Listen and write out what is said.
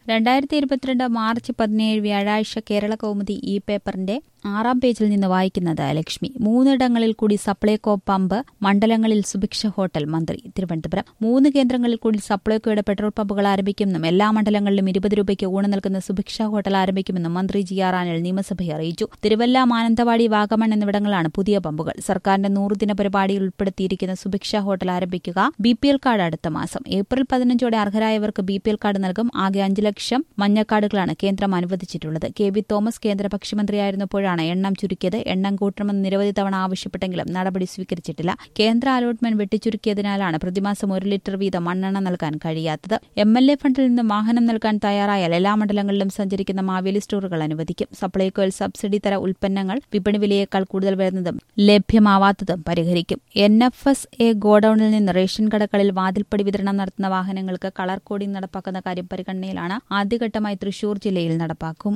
രണ്ടായിരത്തി ഇരുപത്തിരണ്ട് മാർച്ച് പതിനേഴ് വ്യാഴാഴ്ച കേരള കൗമുദി ഇ പേപ്പറിന്റെ ആറാം പേജിൽ നിന്ന് വായിക്കുന്നത് ലക്ഷ്മി മൂന്നിടങ്ങളിൽ കൂടി സപ്ലൈകോ പമ്പ് മണ്ഡലങ്ങളിൽ സുഭിക്ഷ ഹോട്ടൽ മന്ത്രി തിരുവനന്തപുരം മൂന്ന് കേന്ദ്രങ്ങളിൽ കൂടി സപ്ലൈകോയുടെ പെട്രോൾ പമ്പുകൾ ആരംഭിക്കുമെന്നും എല്ലാ മണ്ഡലങ്ങളിലും ഇരുപത് രൂപയ്ക്ക് ഊണ് നൽകുന്ന സുഭിക്ഷ ഹോട്ടൽ ആരംഭിക്കുമെന്നും മന്ത്രി ജി ആർ ആനിൽ നിയമസഭയെ അറിയിച്ചു തിരുവല്ല മാനന്തവാടി വാഗമൺ എന്നിവിടങ്ങളാണ് പുതിയ പമ്പുകൾ സർക്കാരിന്റെ നൂറുദിന പരിപാടിയിൽ ഉൾപ്പെടുത്തിയിരിക്കുന്ന സുഭിക്ഷ ഹോട്ടൽ ആരംഭിക്കുക ബി പി എൽ കാർഡ് അടുത്ത മാസം ഏപ്രിൽ പതിനഞ്ചോടെ അർഹരായവർക്ക് ബി പി എൽ കാർഡ് നൽകും ആകെ അഞ്ച് ലക്ഷം മഞ്ഞക്കാർഡുകളാണ് കേന്ദ്രം അനുവദിച്ചിട്ടുള്ളത് കെ വി തോമസ് കേന്ദ്ര ഭക്ഷ്യമന്ത്രിയായിരുന്നപ്പോഴാണ് എണ്ണം ചുരുക്കിയത് എണ്ണം കൂട്ടണമെന്ന് നിരവധി തവണ ആവശ്യപ്പെട്ടെങ്കിലും നടപടി സ്വീകരിച്ചിട്ടില്ല കേന്ദ്ര അലോട്ട്മെന്റ് വെട്ടിച്ചുരുക്കിയതിനാലാണ് പ്രതിമാസം ഒരു ലിറ്റർ വീതം മണ്ണെണ്ണ നൽകാൻ കഴിയാത്തത് എം എൽ എ ഫണ്ടിൽ നിന്ന് വാഹനം നൽകാൻ തയ്യാറായാൽ എല്ലാ മണ്ഡലങ്ങളിലും സഞ്ചരിക്കുന്ന മാവേലി സ്റ്റോറുകൾ അനുവദിക്കും സപ്ലൈകോയിൽ സബ്സിഡി തര ഉൽപ്പന്നങ്ങൾ വിപണി വിലയേക്കാൾ കൂടുതൽ വരുന്നതും ലഭ്യമാവാത്തതും പരിഹരിക്കും എൻ എഫ് എസ് എ ഗോഡൌണിൽ നിന്ന് റേഷൻ കടകളിൽ വാതിൽപ്പടി വിതരണം നടത്തുന്ന വാഹനങ്ങൾക്ക് കളർ കോഡിംഗ് നടപ്പാക്കുന്ന കാര്യം പരിഗണനയിലാണ് ആദ്യഘട്ടമായി തൃശൂർ ജില്ലയിൽ നടപ്പാക്കും